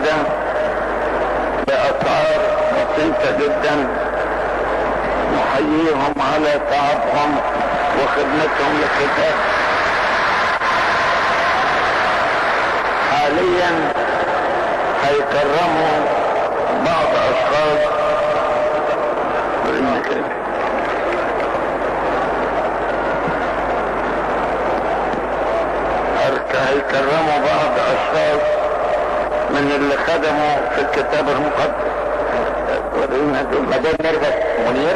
واحدة بأسعار بسيطة جدا نحييهم على تعبهم وخدمتهم للكتاب حاليا هيكرموا بعض اشخاص هيكرموا بعض اشخاص من اللي خدموا في الكتاب المقدس ورينا دول مدام ميرفت منير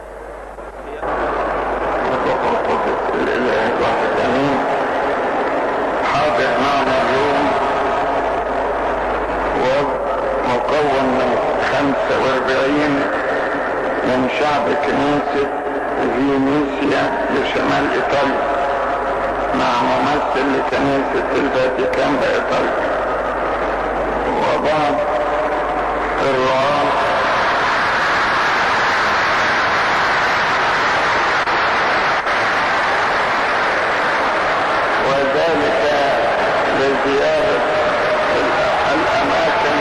الاله الواحد امين حاضر معنا اليوم ومكون من 45 من شعب كنيسة فينيسيا لشمال ايطاليا مع ممثل لكنيسة الفاتيكان بإيطاليا وبعض الرعاة وذلك لزيارة الأماكن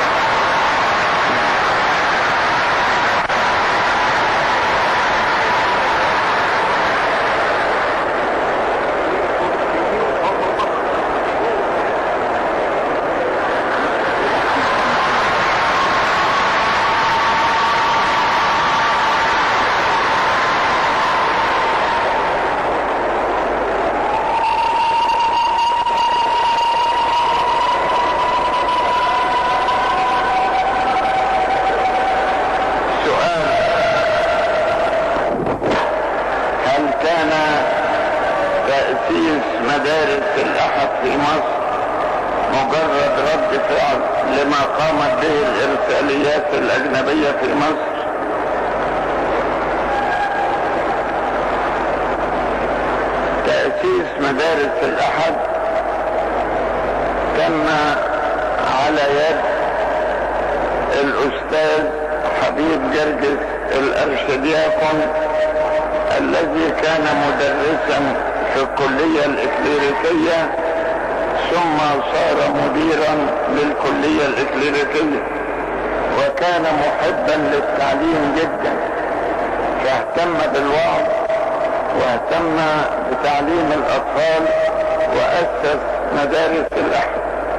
سؤال هل كان تأسيس مدارس الأحد في مصر مجرد رد فعل لما قامت به الإرساليات الأجنبية في مصر تأسيس مدارس الأحد تم على يد الأستاذ حبيب جرجس الأرشدياكون الذي كان مدرسا في الكلية الإكليريكية ثم صار مديرا للكلية الإكليريكية وكان محبا للتعليم جدا فاهتم بالوعظ واهتم بتعليم الأطفال وأسس مدارس الأحد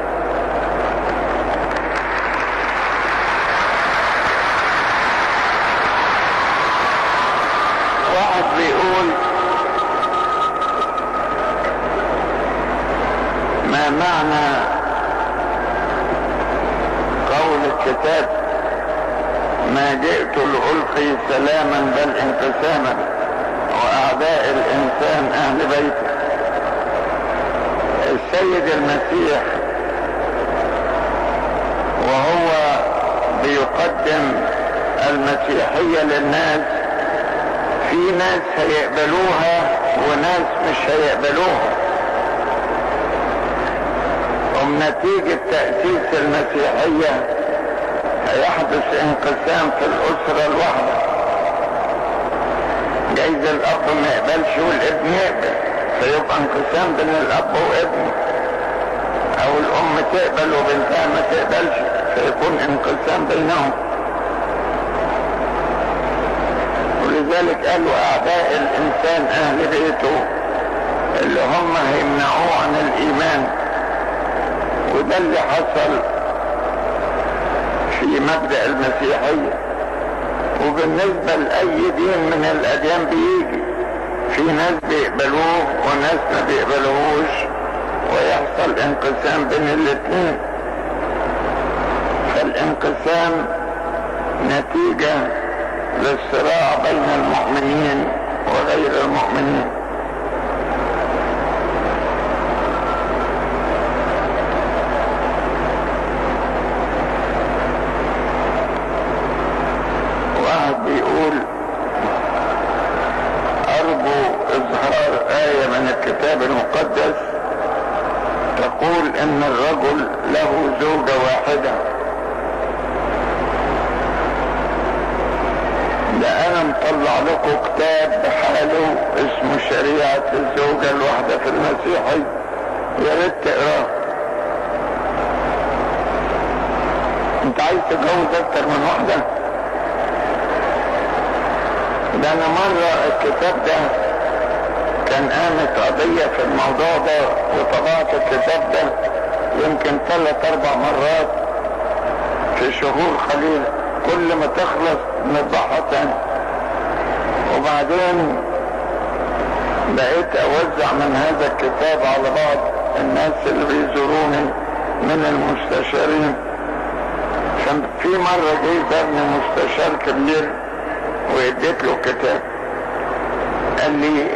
واحد بيقول ما معنى قول الكتاب ما جئت لألقي سلاما بل انقساما وأعداء الإنسان أهل بيته السيد المسيح وهو بيقدم المسيحية للناس في ناس هيقبلوها وناس مش هيقبلوها ومن نتيجة تأسيس المسيحية هيحدث انقسام في الأسرة الواحدة جايز الأب ما يقبلش والابن يقبل فيبقى انقسام بين الأب وابنه أو الأم تقبل وبنتها ما تقبلش فيكون انقسام بينهم ولذلك قالوا أعداء الإنسان أهل بيته اللي هم هيمنعوه عن الإيمان وده اللي حصل في مبدأ المسيحية وبالنسبة لأي دين من الأديان بيجي في ناس بيقبلوه وناس ما بيقبلوهوش ويحصل انقسام بين الاتنين فالانقسام نتيجة للصراع بين المؤمنين وغير المؤمنين واحد بيقول أرجو إظهار آية من الكتاب المقدس تقول إن الرجل له زوجة واحدة ده أنا مطلع لكم كتاب بحاله اسمه شريعة الزوجة الواحدة في المسيحية يا ريت تقراه انت عايز تتجوز اكتر من واحدة ده انا مرة الكتاب ده كان قامت قضية في الموضوع ده وطبعت الكتاب ده يمكن ثلاث اربع مرات في شهور قليلة كل ما تخلص نطبعها تاني وبعدين بقيت اوزع من هذا الكتاب على بعض الناس اللي بيزوروني من المستشارين كان في مرة جه زارني مستشار كبير واديت له كتاب قال لي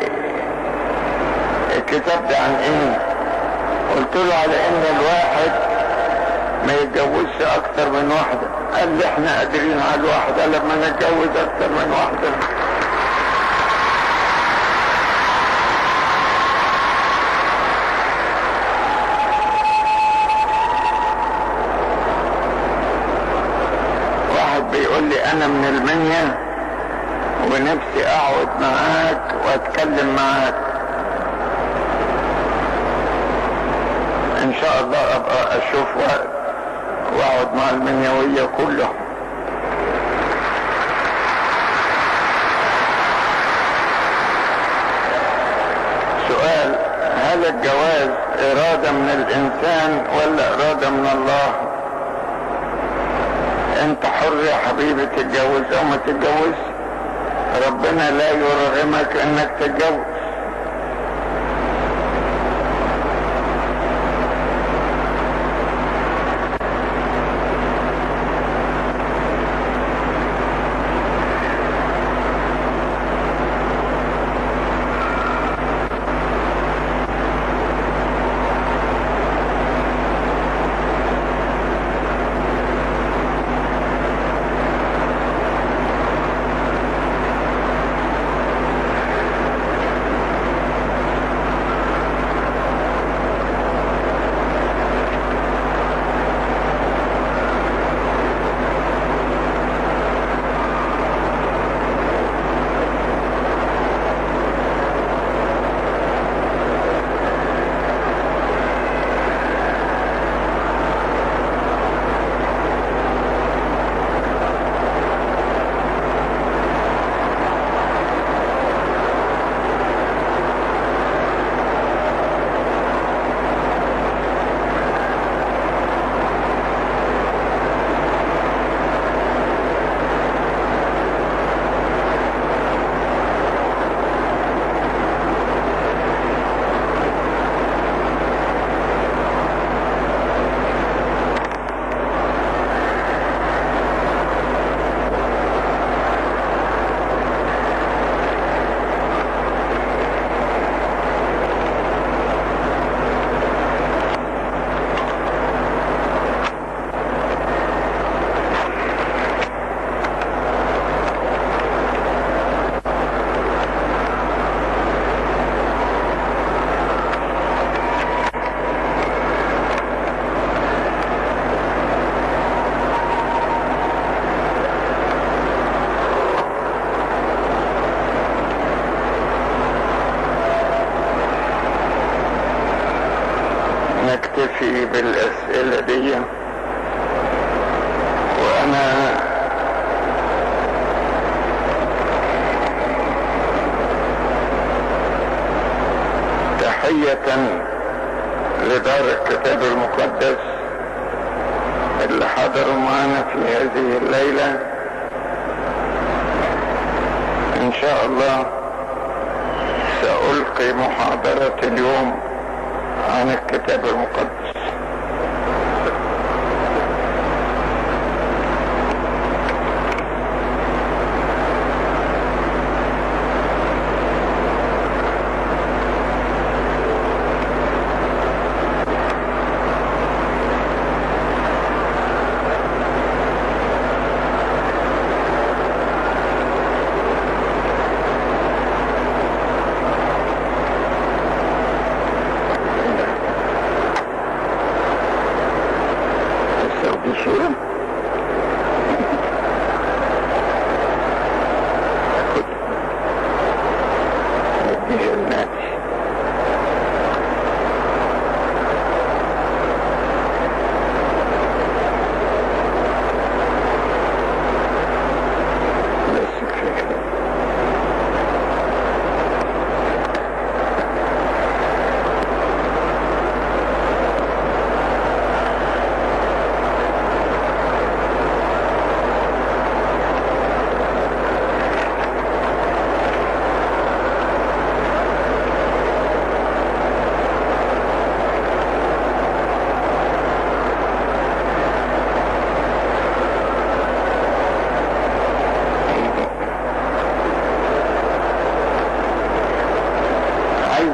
الكتاب ده عن ايه قلت له على ان الواحد ما يتجوزش اكتر من واحدة قال لي احنا قادرين على الواحدة لما نتجوز اكتر من واحدة واحد بيقول لي انا من المنيا ونفسي اقعد معاك واتكلم معاك ان شاء الله ابقى اشوف وقت واقعد مع المنيوية كلهم سؤال هل الجواز ارادة من الانسان ولا ارادة من الله انت حر يا حبيبي تتجوز او ما تتجوز ربنا لا يرغمك انك تتجوز نكتفي بالأسئلة دي وأنا تحية لدار الكتاب المقدس اللي حضروا معنا في هذه الليلة إن شاء الله سألقي محاضرة اليوم عن الكتاب المقدس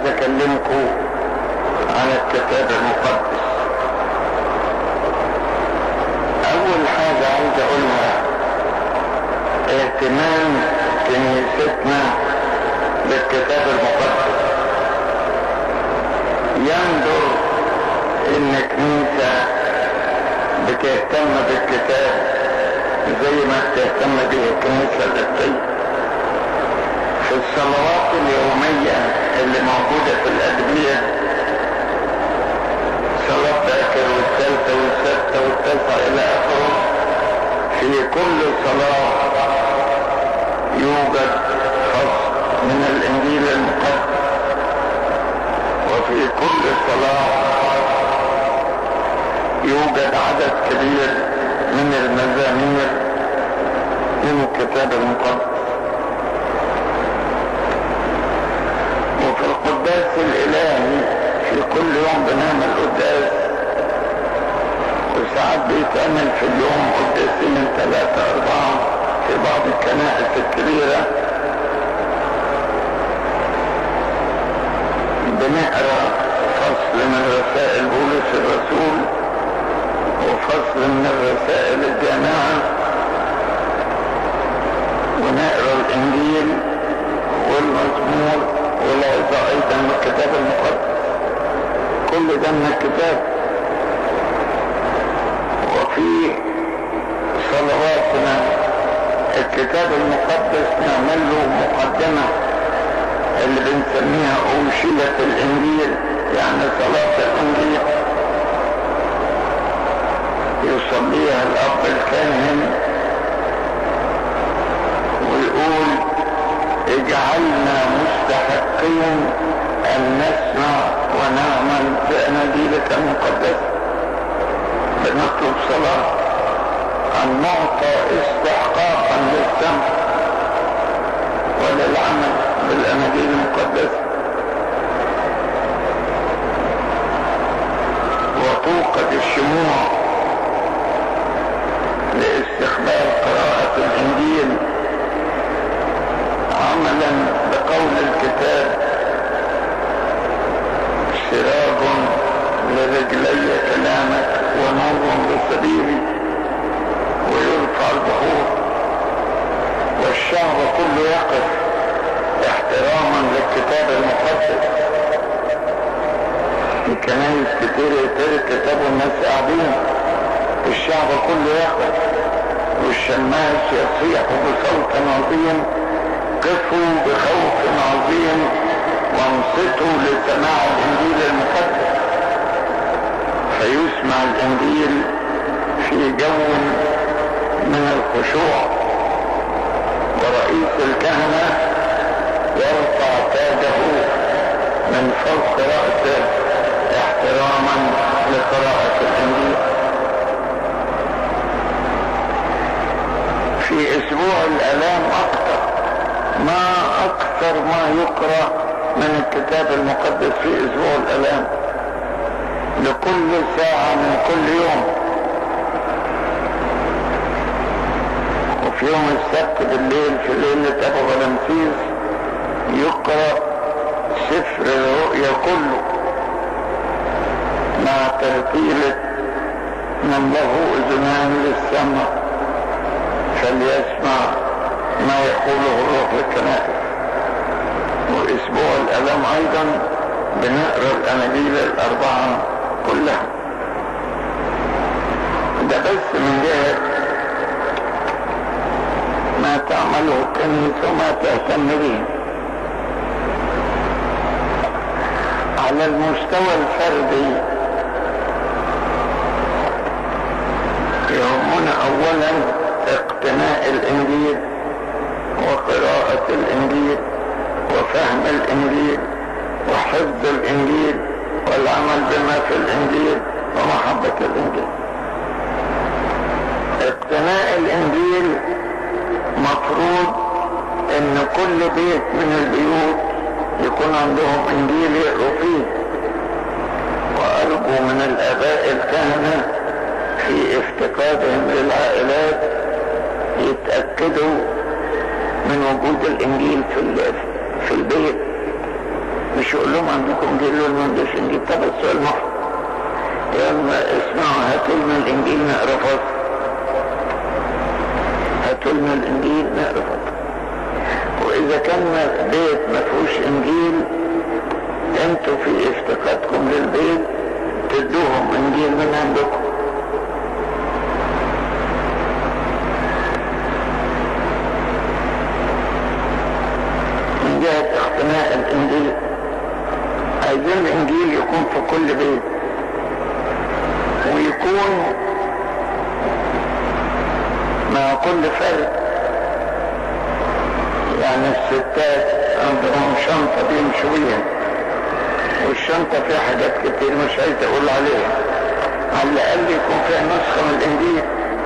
عايز اكلمكم عن الكتاب المقدس اول حاجة عايز اقولها اهتمام كنيستنا بالكتاب المقدس يندر ان كنيسة بتهتم بالكتاب زي ما بتهتم به الكنيسة القبطية في الصلوات اليومية اللي موجودة في الأدبية صلاة باكر والثالثة والسادسة والتاسعة إلى آخره في كل صلاة يوجد فصل من الإنجيل المقدس وفي كل صلاة يوجد عدد كبير من المزامير من الكتاب المقدس وفي القداس الإلهي في كل يوم بنعمل قداس وساعات بيتعمل في اليوم قداسين ثلاثة أربعة في بعض الكنائس الكبيرة بنقرا فصل من رسائل بولس الرسول وفصل من الرسائل الجامعة ونقرا الإنجيل والمزمور والعظة أيضا من الكتاب المقدس كل ده من الكتاب وفي صلواتنا الكتاب المقدس نعمل له مقدمة اللي بنسميها أوشية الإنجيل يعني صلاة الإنجيل يصليها الأب الكاهن ويقول اجعلنا مستحقين أن نسمع ونعمل بأناجيلك المقدسة بنطلب صلاة أن نعطى استحقاقا للسمع وللعمل بالأناجيل المقدسة وتوقد الشموع لاستقبال قراءة الإنجيل عملا بقول الكتاب سراج لرجلي كلامك ونور لسبيلي ويرفع البحور والشعب كله يقف احتراما للكتاب المقدس في كنايس كتير يتقري الكتاب والناس قاعدين الشعب كله يقف والشماس يصيح بصوت عظيم قفوا بخوف عظيم وانصتوا لسماع الانجيل المقدس فيسمع الانجيل في جو من الخشوع ورئيس الكهنة يرفع تاجه من فوق رأسه احتراما لقراءة الانجيل في اسبوع الالام اكثر ما اكثر ما يقرأ من الكتاب المقدس في اسبوع الالام لكل ساعة من كل يوم وفي يوم السبت بالليل في ليلة ابو غلمسيس يقرأ سفر الرؤيا كله مع ترتيلة من له اذنان للسمع فليسمع ما يقوله الروح للكنائس واسبوع الالام ايضا بنقرا الاناجيل الاربعه كلها ده بس من جهه ما تعمله الكنيسه وما تهتم به على المستوى الفردي يهمنا اولا اقتناء الانجيل وقراءة الانجيل وفهم الانجيل وحفظ الانجيل والعمل بما في الانجيل ومحبة الانجيل اقتناء الانجيل مفروض ان كل بيت من البيوت يكون عندهم انجيل يقروا فيه وارجو من الاباء الكهنه في افتقادهم للعائلات يتأكدوا من وجود الإنجيل في في البيت مش يقول لهم عندكم انجيل ولا ما عندوش انجيل طب السؤال محرج يلا اسمعوا هاتوا لنا الانجيل نقرا فصل هاتوا لنا الانجيل نقرا فصل واذا كان بيت ما فيهوش انجيل انتوا في افتقادكم للبيت تدوهم انجيل من عندكم من جهة اقتناء الانجيل عايزين الانجيل يكون في كل بيت ويكون مع كل فرد يعني الستات عندهم شنطة بيمشوا بيها والشنطة فيها حاجات كتير مش عايز اقول عليها على الاقل يكون فيها نسخة من الانجيل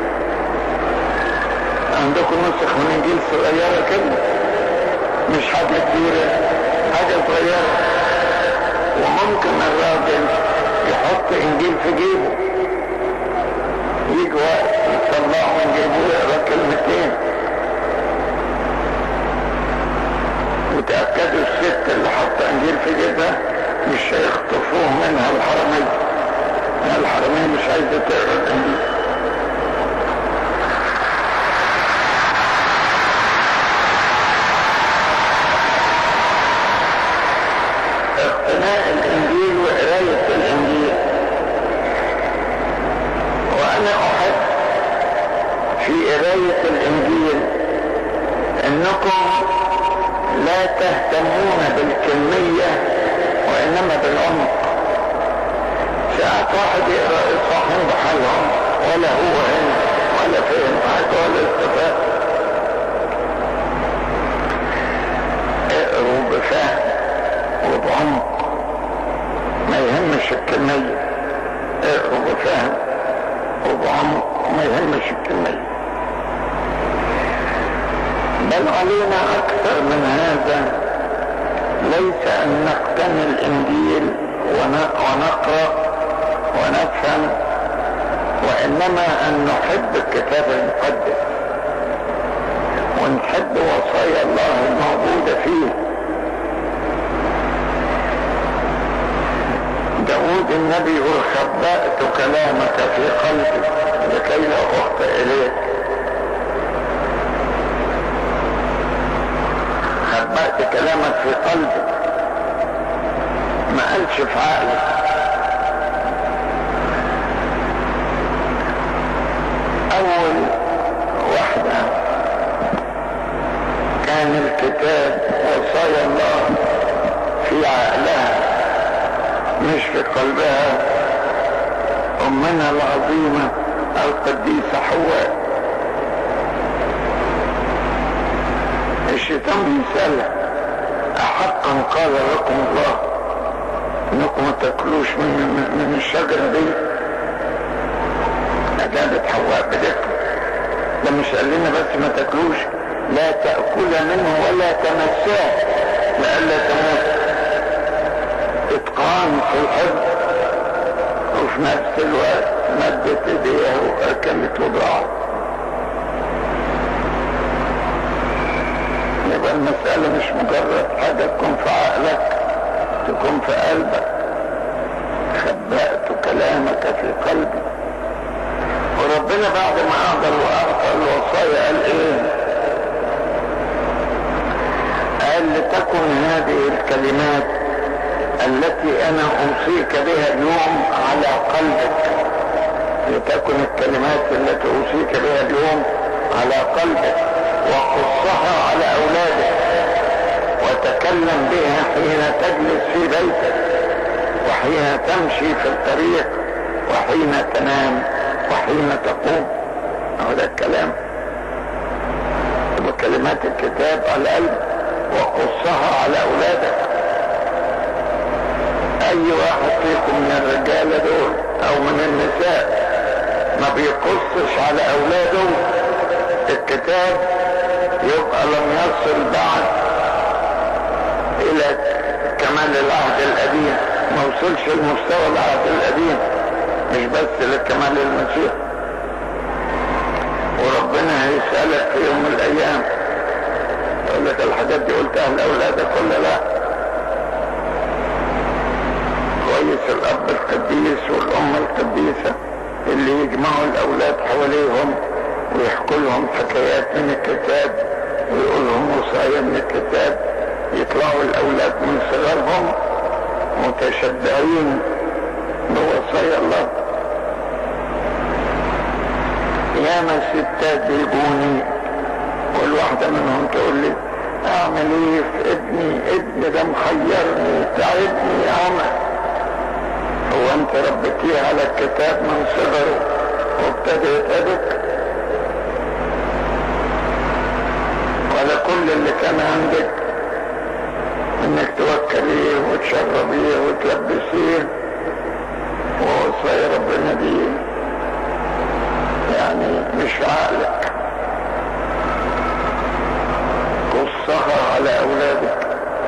عندكم نسخ من الانجيل صغيرة كده مش حاجة كبيرة حاجة صغيرة وممكن الراجل يحط انجيل في جيبه يجي وقت يطلعه من جيبه ويقرا كلمتين وتأكدوا الست اللي حاطة انجيل في جيبها مش هيخطفوه منها الحرمية الحرمية مش عايزة تقرا الانجيل اقتناء الانجيل وقراية الانجيل وانا احب في قراية الانجيل انكم لا تهتمون بالكمية وانما بالعمق ساعات واحد يقرا اصحاحين بحالهم ولا هو هنا ولا فهم حاجه ولا استفاد اقروا بفهم وبعمق ما يهمش الكمية اقروا بفهم وبعمق ما يهمش الكمية بل علينا اكثر من هذا ليس ان نقتني الانجيل ونقرأ ونفهم وانما ان نحب الكتاب المقدس ونحب وصايا الله الموجودة فيه داود النبي يقول خبأت كلامك في قلبي لكي لا أخطئ إليك خبأت كلامك في قلبي ما قالش في عقلك أول واحدة كان الكتاب وصايا الله في عقلها مش في قلبها أمنا العظيمة القديسة حواء الشيطان بيسألها أحقا قال لكم الله انكم ما تاكلوش من, من الشجرة دي أجابت حواء بدقة ده مش قال لنا بس ما تاكلوش لا تأكل منه ولا تمساه لئلا تموت اتقان في الحب وفي نفس الوقت مدت ايديها واكلت وضعها يبقى المسألة مش مجرد حاجة تكون في عقلك تكون في قلبك خبأت كلامك في قلبي وربنا بعد ما أعطى وأعطى الوصايا قال إيه؟ قال لتكن هذه الكلمات التي أنا أوصيك بها اليوم على قلبك لتكن الكلمات التي أوصيك بها اليوم على قلبك وقصها على أولادك وتكلم بها حين تجلس في بيتك وحين تمشي في الطريق وحين تنام وحين تقوم هو ده الكلام وكلمات الكتاب على قلبك وقصها على أولادك أي واحد فيكم من الرجالة دول أو من النساء ما بيقصش على أولاده الكتاب يبقى لم يصل بعد الى كمال العهد القديم ما وصلش لمستوى العهد القديم مش بس لكمال المسيح وربنا هيسألك في يوم من الايام يقول لك الحاجات دي قلتها لاولادك ولا لا كويس الاب القديس والام القديسة اللي يجمعوا الاولاد حواليهم ويحكوا لهم حكايات من الكتاب ويقول لهم وصايا من الكتاب يطلعوا الاولاد من صغرهم متشبعين بوصايا الله ياما ستات بيجوني والواحدة منهم تقول لي اعمل ايه في ابني ابني ده محيرني تعبني يا عمر هو انت ربيتيه على الكتاب من صغره وابتدى يتعبك ولا كل اللي كان عندك انك توكليه وتشربيه وتلبسيه ووصايا ربنا دي يعني مش عقلك قصها على اولادك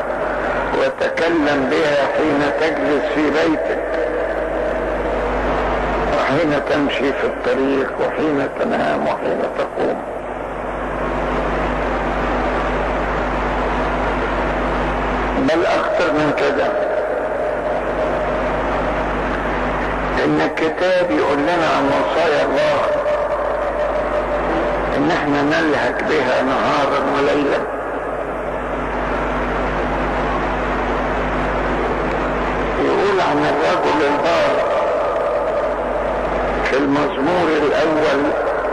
وتكلم بها حين تجلس في بيتك وحين تمشي في الطريق وحين تنام وحين تقوم بل اكثر من كده ان الكتاب يقول لنا عن وصايا الله ان احنا نلهج بها نهارا وليلا يقول عن الرجل البار في المزمور الاول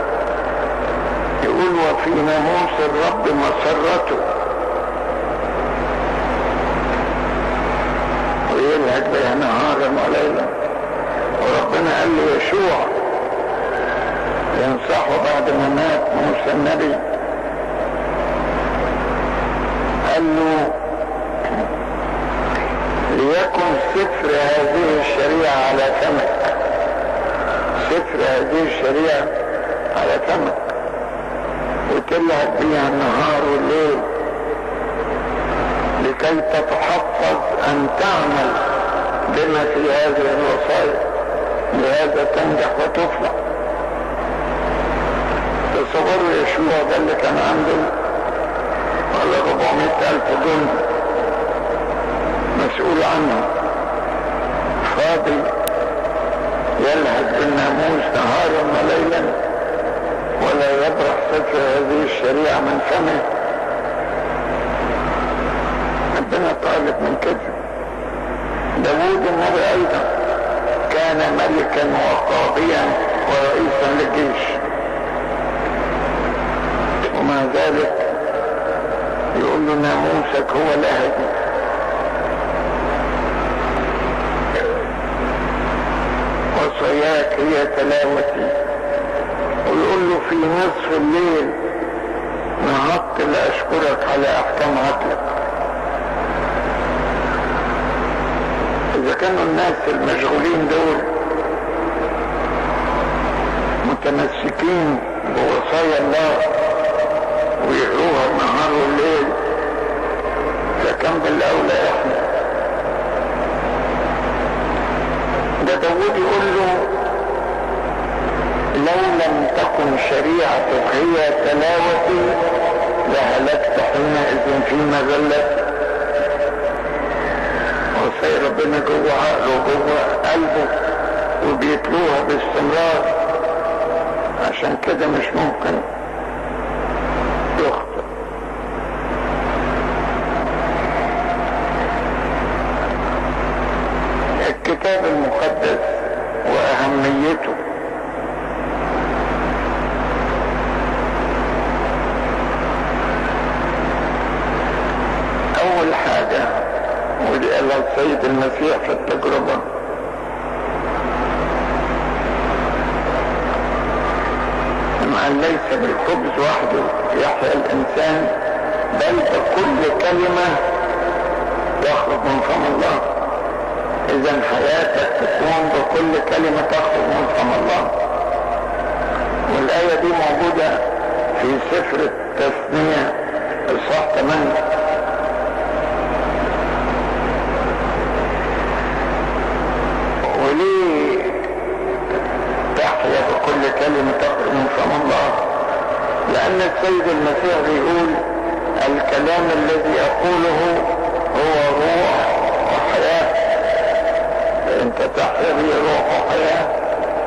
يقول وفي ناموس الرب مسرته ويلهج بها نهارا وليلا وربنا قال له يشوع ينصحه بعد ما مات موسى النبي قال له ليكن سفر هذه الشريعة على فمك سفر هذه الشريعة على فمك وتلهج بها النهار والليل لكي تتحفظ ان تعمل بما في هذه الوصايا لهذا تنجح وتفلح تصوروا يشوع ده اللي كان عنده ولا 400 ألف جند مسؤول عنه فاضي يلهج بالناموس نهارا وليلا ولا يبرح سفر هذه الشريعة من فمه ربنا طالب من كده داوود النبي ايضا كان ملكا وقاضيا ورئيسا للجيش ومع ذلك يقول له ناموسك هو لهجي وصياك هي تلاوتي ويقول له في نصف الليل نهضت لاشكرك على احكام عقلك اذا كانوا الناس المشغولين دول متمسكين بوصايا الله ويقروها النهار والليل فكم بالاولى احنا ده داود يقول له لو لم تكن شريعتك هي تلاوتي لهلكت حينئذ في مذلتي وصي ربنا جوه عقله وجوه قلبه وبيتلوها باستمرار عشان كده مش ممكن يخطئ الكتاب المقدس واهميته اول حاجه ودي قالها السيد المسيح في التجربه أن ليس بالخبز وحده يحيا الإنسان بل بكل كلمة تخرج من فم الله إذا حياتك تكون بكل كلمة تخرج من فم الله والآية دي موجودة في سفر التثنية إصحاح 8 وليه تحيا بكل كلمة تخرج من فم الله لأن السيد المسيح بيقول الكلام الذي أقوله هو روح وحياة فتحيا بي روح حياه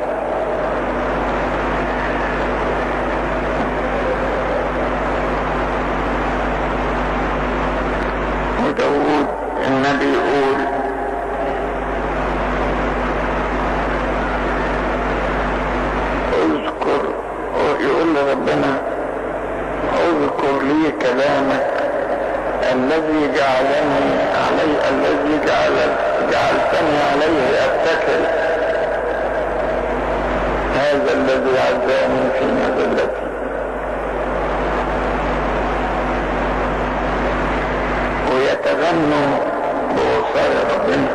وداود النبي يقول اذكر يقول لربنا اذكر لي كلامك الذي جعلني علي الذي جعل جعلتني عليه اتكل هذا الذي عزاني في مذلتي ويتغنوا بوصايا ربنا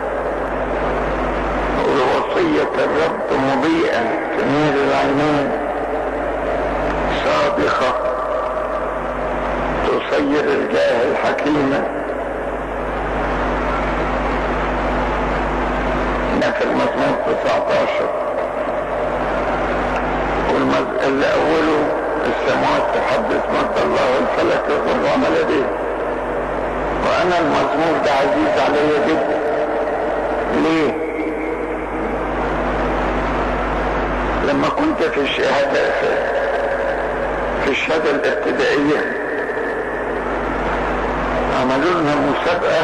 ووصية الرب مضيئا تنير العينين صادقة تصير الجاهل حكيما هنا في المزمور 19 والمز... اللي أوله السماوات تحدث مجد الله والفلك يظهر عمل يديه وانا المزمور ده عزيز عليا جدا ليه لما كنت في الشهادة في الشهادة الابتدائية عملوا لنا مسابقة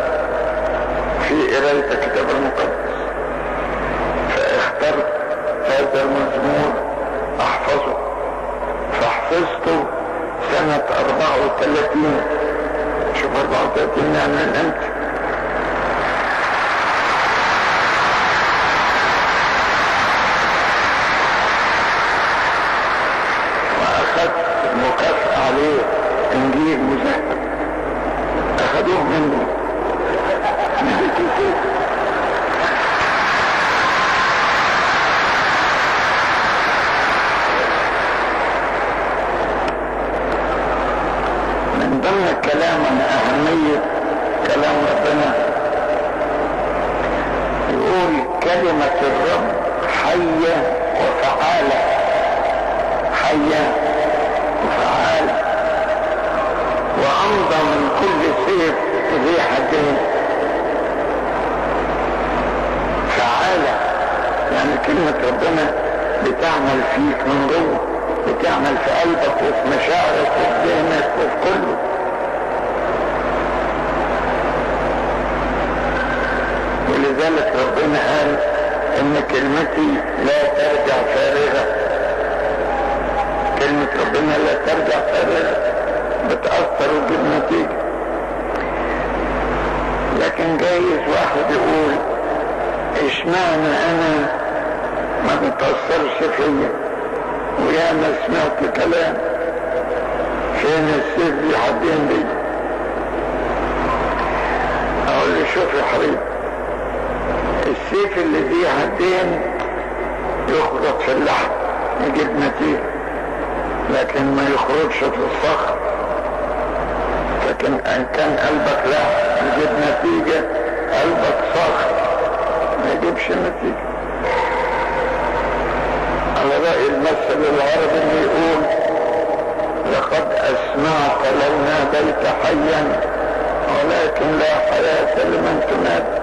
في قراية الكتاب المقدس فاخترت هذا المزمور احفظه فحفظته سنة 34 شوف 34 يعني من امتى واخذت مكافأة عليه انجيل مذهب اخذوه منه من ضمن الكلام عن أهمية كلام ربنا يقول كلمة الرب حية وفعالة حية وفعالة وأمضى من كل سيف ذي حدين فعالة يعني كلمة ربنا بتعمل فيك من جوه بتعمل في قلبك وفي مشاعرك وفي ذهنك وفي كله ولذلك ربنا قال ان كلمتي لا ترجع فارغة كلمة ربنا لا ترجع فارغة بتأثر وتجيب نتيجة لكن جايز واحد يقول اشمعنى انا ما بتأثرش فيا ويا ما سمعت كلام فين السيف دي حدين دي اقول له شوف يا حبيبي السيف اللي فيه حدين يخرج في اللحم يجيب نتيجة لكن ما يخرجش في الصخر لكن ان كان قلبك لا يجيب نتيجة قلبك صخر ما يجيبش نتيجة على رأي المثل العربي اللي يقول لقد أسمعت لو ناديت حيا ولكن لا حياة لمن تنادي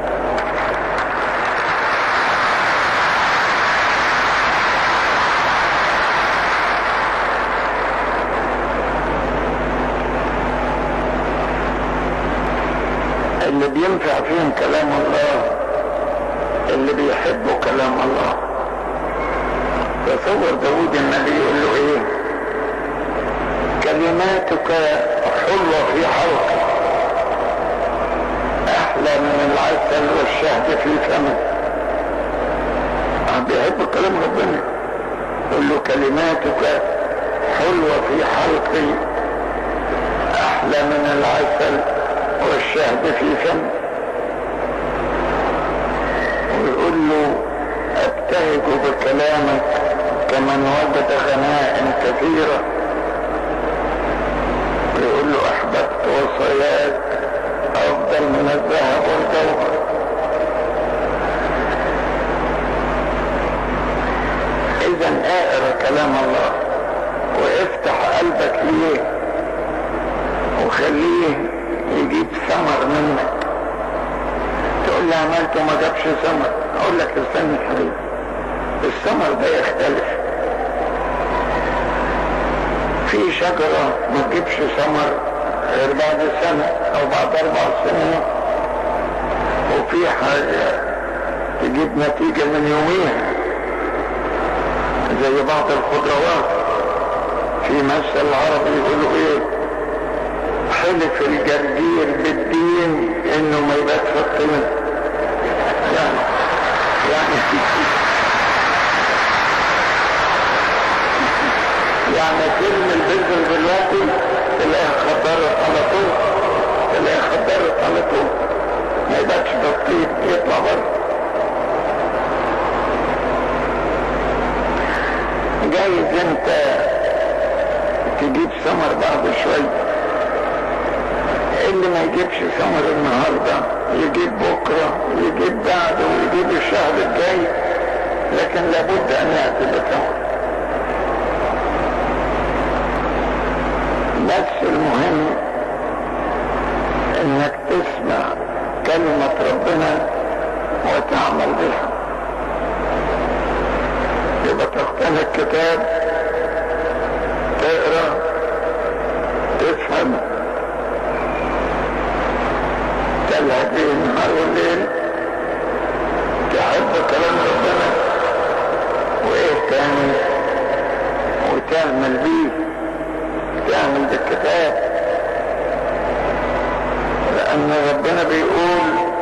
اللي بينفع فيهم كلام الله اللي بيحبوا كلام الله تصور داود النبي يقول له ايه كلماتك حلوة في حلقك احلى من العسل والشهد في فمك بيحب كلام ربنا يقول له كلماتك حلوة في حلقي احلى من العسل والشهد في فمك ويقول له ابتهج بكلامك كمن وجد غنائم كثيرة ويقول له احببت وصاياك افضل من الذهب والجوهر اذا اقرا كلام الله وافتح قلبك ليه وخليه يجيب ثمر منك تقول لي عملت حطيته ما جابش ثمر اقول لك استنى يا حبيبي الثمر ده يختلف في شجرة ما تجيبش ثمر غير بعد سنة او بعد اربع سنين وفي حاجة تجيب نتيجة من يوميها زي بعض الخضروات في مثل العربي يقولوا ايه حلف الجرجير بالدين انه ما يبقى في الطين يعني يعني يعني كلمة البذر دلوقتي تلاقيها خضرت على طول تلاقيها خضرت على طول ما يبقاش بالطين يطلع بره جايز انت تجيب ثمر بعد شوية اللي ما يجيبش ثمر النهاردة يجيب بكرة يجيب بعده ويجيب الشهر الجاي لكن لابد ان يأتي بثمر بس المهم انك تسمع كلمة ربنا وتعمل بها يبقى تقتني الكتاب تقرا تفهم تلهج به النهار والليل تحب كلام ربنا وايه تاني وتعمل بيه تعمل بالكتاب لان ربنا بيقول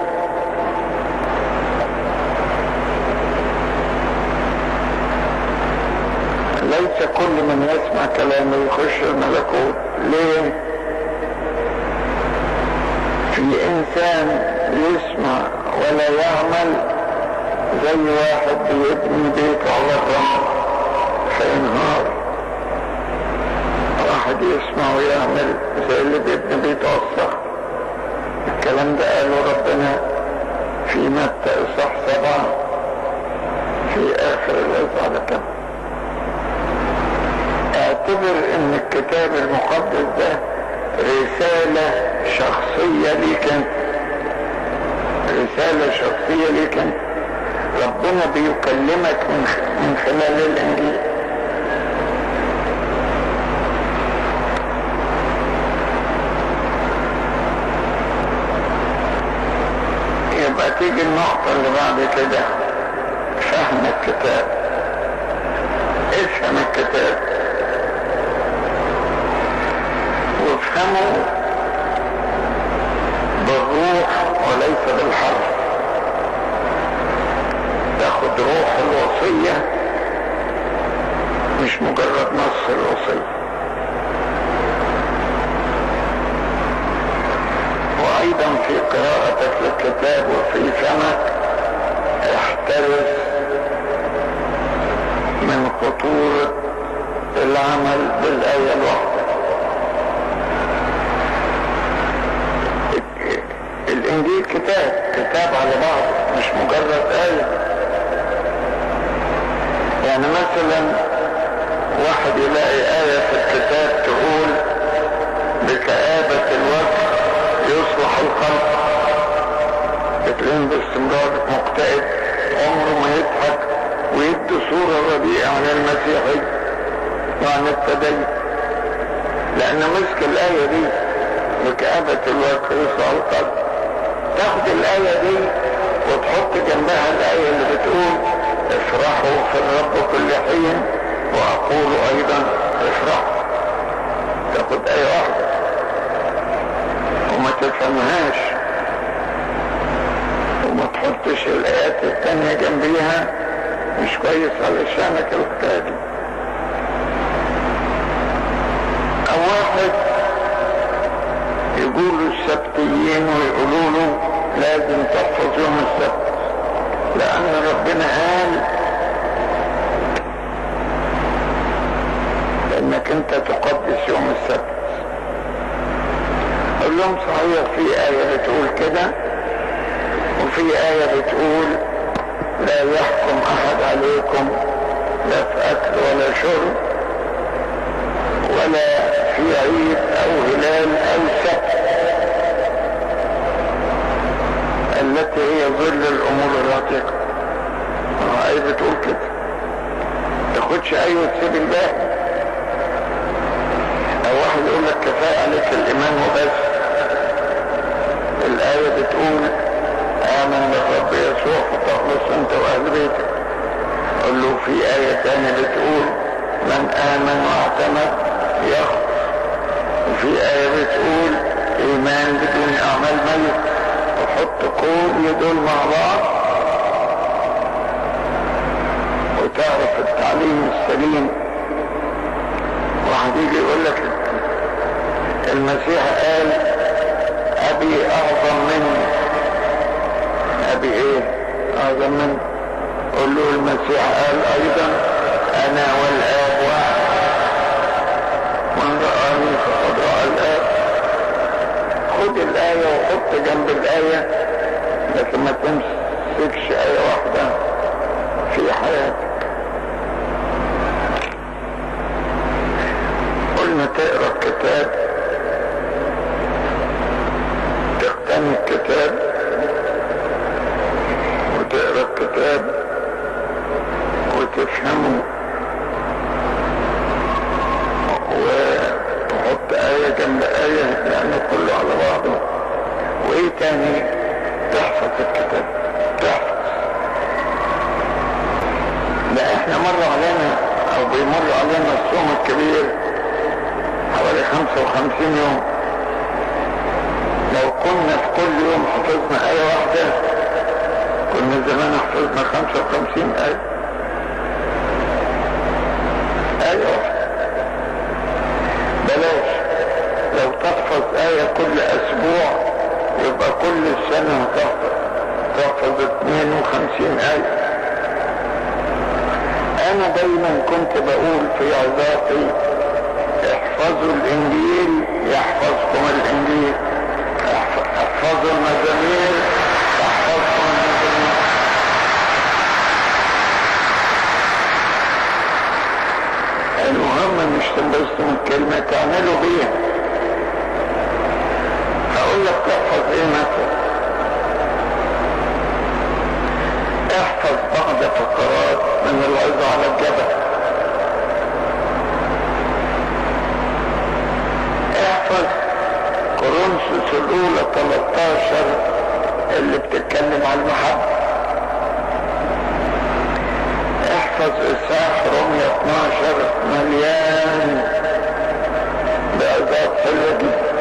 ليس كل من يسمع كلامه يخش الملكوت ليه في انسان يسمع ولا يعمل زي واحد بيبني بيته على الرمل فينهار واحد يسمع ويعمل زي اللي بيبني بيته على الصخر الكلام ده قاله ربنا في متى اصح سبعة في اخر الاصحاح كم اعتبر ان الكتاب المقدس ده رسالة شخصية ليك انت رسالة شخصية ليك انت ربنا بيكلمك من من خلال الانجيل يبقى تيجي النقطة اللي بعد كده فهم الكتاب افهم الكتاب وافهمه بالروح وليس بالحرف تاخد روح الوصية مش مجرد نص الوصية وايضا في قراءتك للكتاب وفي فمك احترس من خطورة العمل بالآية الواحدة الانجيل كتاب كتاب على بعض مش مجرد آية يعني مثلا واحد يلاقي آية في الكتاب تقول بكآبة الوجه يصلح القلب تلاقيه باستمرار مكتئب عمره ما يضحك ويدي صورة رديئة عن المسيحي وعن التدين لأن مسك الآية دي بكآبة الوجه يصلح القلب تاخد الآية دي وتحط جنبها الآية اللي بتقول افرحوا في الرب كل حين وأقول أيضا افرحوا تاخد آية واحدة وما تفهمهاش وما تحطش الآيات التانية جنبيها مش كويس علشانك القتالي أو واحد يقولوا السبتيين ويقولوا له لازم تحفظ يوم السبت لأن ربنا قال انك انت تقدس يوم السبت اقول لهم صحيح في آية بتقول كده وفي آية بتقول لا يحكم احد عليكم لا في اكل ولا شرب ولا في عيد او هلال او سبت التي هي ظل الامور العتيقة اي بتقول كده تاخدش اي وتسيب الباقي او واحد يقول لك كفاية عليك الايمان وبس الاية بتقول امن بالرب يسوع فتخلص انت واهل بيتك قل له في آية تانية بتقول من آمن واعتمد يخلص وفي آية بتقول إيمان بدون أعمال ميت وحط كل دول مع بعض وتعرف التعليم السليم واحد يجي يقول لك المسيح قال أبي أعظم مني أبي إيه؟ أعظم مني قل له المسيح قال أيضا أنا والآب واحد من رآني فقد رأى الآب خد الآية وحط جنب الآية لكن ما تمسكش آية واحدة في حياتك قلنا تقرا الكتاب تقتني الكتاب وتقرا الكتاب وتفهمه وتحط آية جنب آية يعني كله على بعضه وإيه تاني تحفظ الكتاب تحفظ لا احنا مر علينا او بيمر علينا الصوم الكبير حوالي 55 يوم لو كنا في كل يوم حفظنا آية واحدة كنا زمان حفظنا 55 آية آية واحدة بلاش لو تحفظ آية كل أسبوع يبقى كل سنة تحفظ تحفظ 52 آية أنا دايما كنت بقول في عظاتي احفظوا الإنجيل يحفظكم الإنجيل احفظوا المزامير تحفظكم المزامير المهم مش تنبسطوا من كلمة تعملوا بيها هقول لك تحفظ ايه مثلا احفظ بعض فقرات من العظة على الجبل احفظ كورنثوس الاولى 13 اللي بتتكلم عن المحبة احفظ اصحاح رومية 12 مليان بعظات حلوة جدا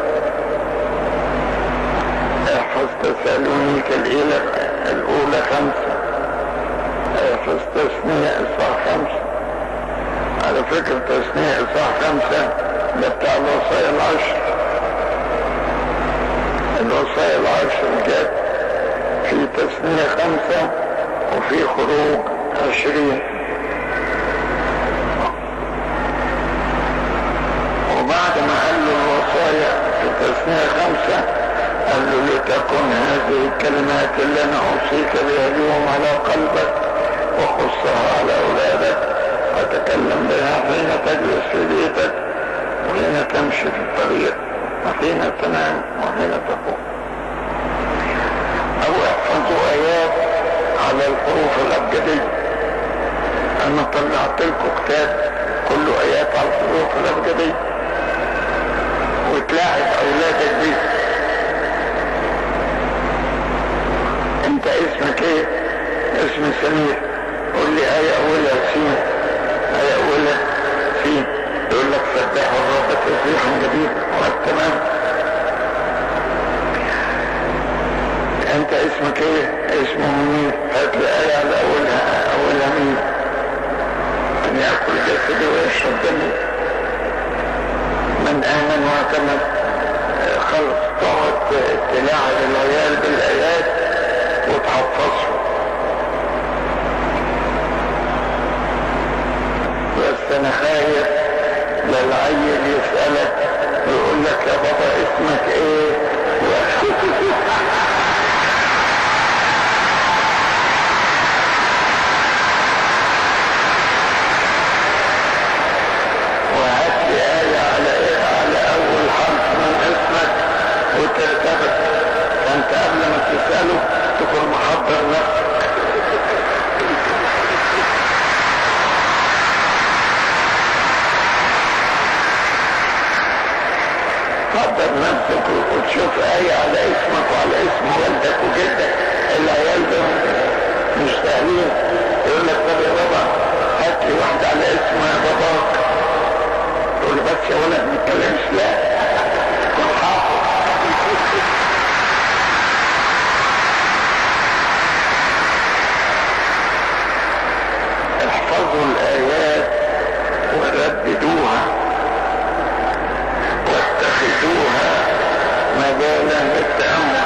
احفظ تسالونيك الاولى الاولى خمسة احفظ تسنية اصحاح خمسة على فكرة تسنية اصحاح خمسة ده بتاع الوصايا العشر الوصايا العشر جت في تسنية خمسة وفي خروج عشرين وبعد ما قال له الوصايا في تسنية خمسة قال له لتكن هذه الكلمات اللي انا اوصيك بها اليوم على قلبك وخصها على اولادك وتكلم بها حين تجلس في بيتك وحين تمشي في الطريق وحين تنام وحين تقوم او احفظوا ايات على الحروف الابجدية انا طلعت لكم كتاب كله ايات على الحروف الابجدية وتلاعب اولادك بيه انت اسمك ايه اسم سمير قول لي ايه اولها سين ايه اولها سين يقول لك سبحوا الرب تسبيحا جديدا تمام انت اسمك ايه اسمه منير هات لي ايه على اولها اولها مين ان ياكل جسدي ويشرب دمي من امن واعتمد خلص تقعد تلاعب العيال بالايات وتحفظهم بس انا خايف للعيل يسألك يقول لك يا بابا اسمك ايه وهات لي آية على إيه على أول حرف من اسمك وترتبط فأنت قبل ما تسأله تكون محضر نفسك حضر نفسك وتشوف آية على اسمك وعلى اسم والدك وجدك العيال دول مش سهلين يقول لك طب يا بابا هات لي واحدة على اسم باباك تقول له بس يا ولد ما تتكلمش لا كن حافظ احفظوا الآيات ورددوها واتخذوها مجالا للتأمل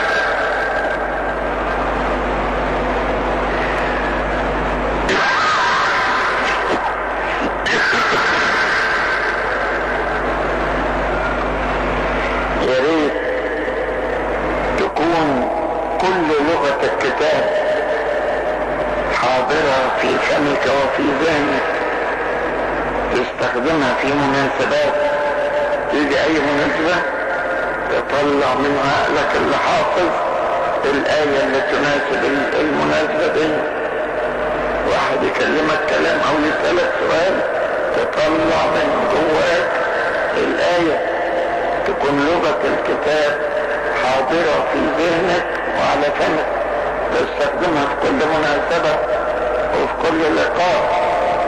يا ريت تكون كل لغة الكتاب حاضرة في فمك وفي ذهنك تستخدمها في مناسبات تيجي اي مناسبة تطلع من عقلك اللي حافظ الآية اللي تناسب المناسبة دي واحد يكلمك كلام او يسألك سؤال تطلع من جواك الآية تكون لغة الكتاب حاضرة في ذهنك وعلى فمك تستخدمها في كل مناسبة وفي كل لقاء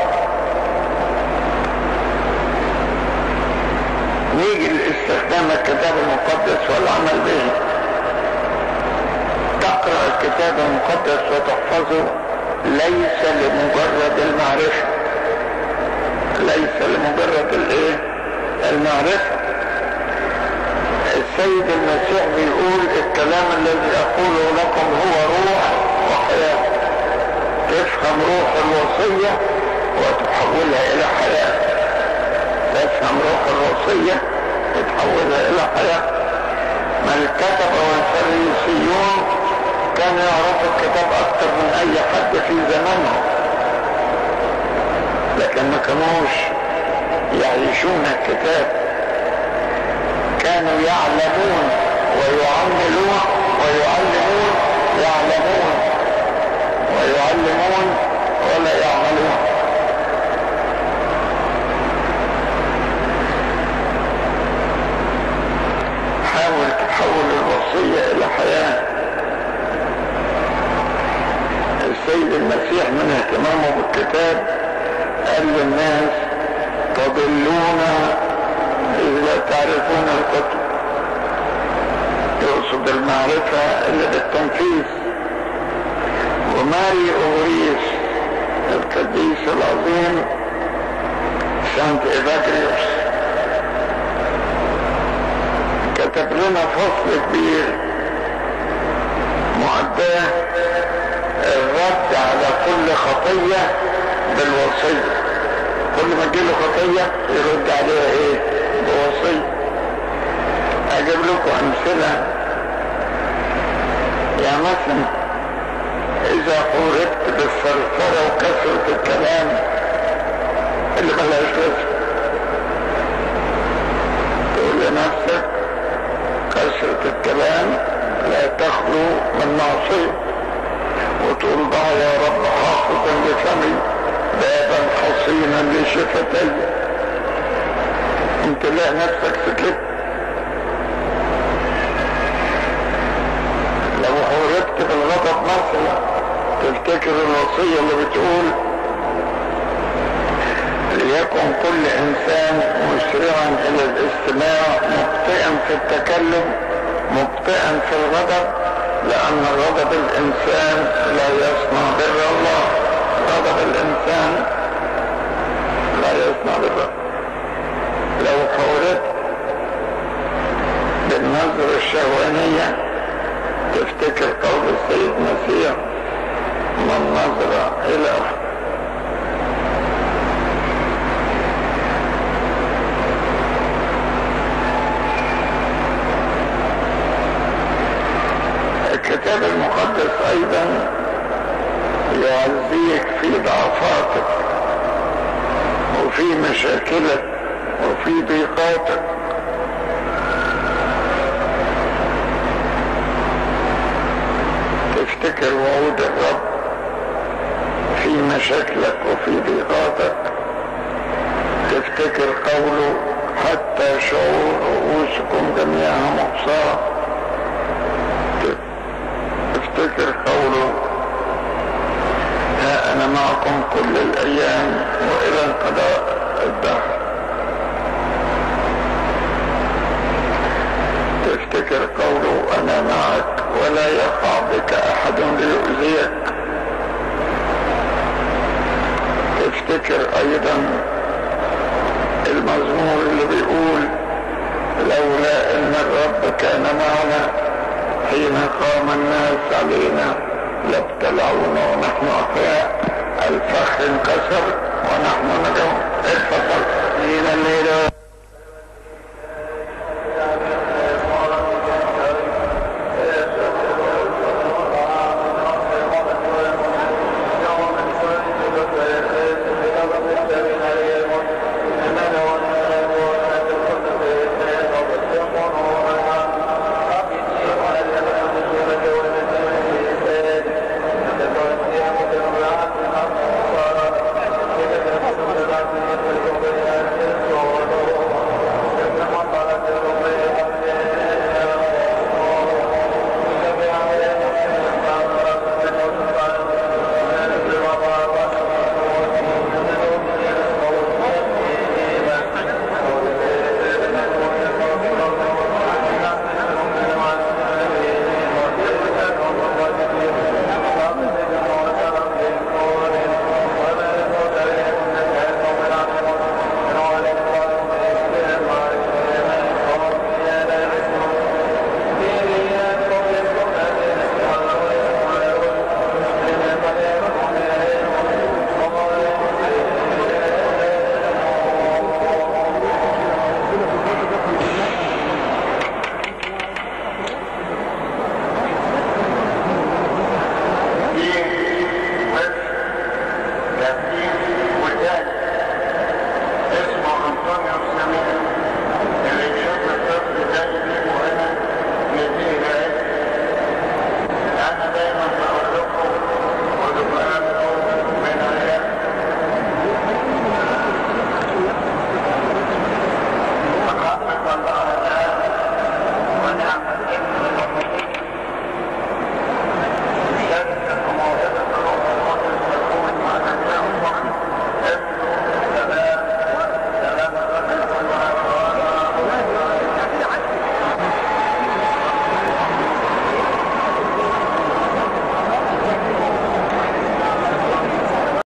نيجي لاستخدام الكتاب المقدس والعمل به تقرأ الكتاب المقدس وتحفظه ليس لمجرد المعرفة ليس لمجرد الايه المعرفة السيد المسيح بيقول الكلام الذي اقوله لكم هو روح وحياة تفهم روح الوصية وتحولها الى حياة تفهم روح الوصية وتحولها الى حياة ما الكتبة والفريسيون كانوا يعرفوا الكتاب اكتر من اي حد في زمانهم لكن ما كانوش يعيشون الكتاب كانوا يعلمون ويعملون ويعلمون يعلمون ويعلمون ولا يعملون حاول تحول الوصية إلى حياة السيد المسيح من اهتمامه بالكتاب قال للناس تضلون إذا تعرفون الكتب يقصد المعرفة اللي بالتنفيذ وماري أوريس القديس العظيم سانت إيفاجريوس كتب لنا فصل كبير معداه الرد على كل خطية بالوصية كل ما تجيله خطية يرد عليها ايه بوصية اجيب لكم امثلة يعني مثلا اذا قوربت بالثرثرة وكثرة الكلام اللي ملهاش لازمة تقول لنفسك كثرة الكلام لا تخلو من معصية وتقول ضع يا رب حافظا لفمي بابا حصينا لشفتي انت لا نفسك سكت لو حوربت بالغضب مثلا تفتكر الوصية اللي بتقول ليكن كل انسان مسرعا الى الاستماع مبطئا في التكلم مبطئا في الغضب لان غضب الانسان لا يصنع بر الله غضب الانسان لا يصنع بر لو حورت بالنظرة الشهوانية تفتكر قول السيد مسيح من نظر الى الكتاب المقدس ايضا يعزيك في ضعفاتك وفي مشاكلك وفي ضيقاتك تفتكر تفتكر وعود الرب في مشاكلك وفي ضيقاتك تفتكر قوله حتى شعور رؤوسكم جميعها مقصاه تفتكر قوله ها انا معكم كل الايام والى انقضاء الدهر تفتكر قوله انا معك ولا يقع بك احد ليؤذيك تفتكر ايضا المزمور اللي بيقول لولا ان الرب كان معنا حين قام الناس علينا لابتلعونا ونحن احياء الفخ انكسر ونحن نجوم اتفضل من الليل